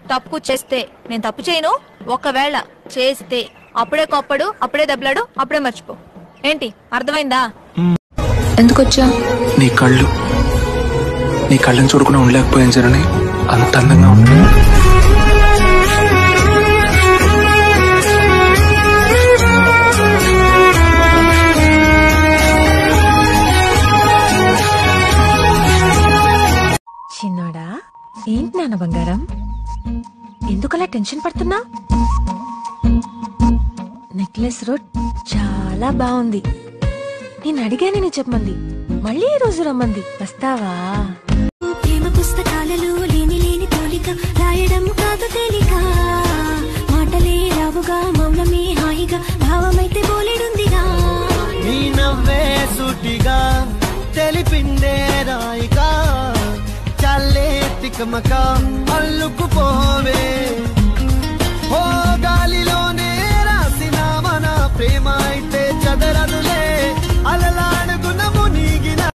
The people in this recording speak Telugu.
తప్పు చేస్తే నేను తప్పు చేయను ఒకవేళ చేస్తే అప్పుడే కొప్పడు అప్పుడే దెబ్బలాడు అప్పుడే మర్చిపో ఏంటి అర్థమైందా ఎందుకు వచ్చా నీ కళ్ళు నీ కళ్ళని చూడకుండా ఉండలేకపోయాను జరని అంత అందంగా ఉంది చిన్నోడా ఏంటి నాన్న బంగారం ఎందుకలా టెన్షన్ పడుతున్నా నెక్లెస్ రోడ్ చాలా బాగుంది నేను అడిగానని చెప్పమంది మళ్ళీ ఈ రోజు రమ్మంది వస్తావా ప్రేమ పుస్తకాలలో లేని లేని పోలిక రాయడం కాదు తేలిక మాటలే రావుగా మౌనమే హాయిగా భావమైతే బోలెడుందిగా నీ నవ్వే సూటిగా తెలిపిందే రాయిగా చల్లే తికమక అల్లుకు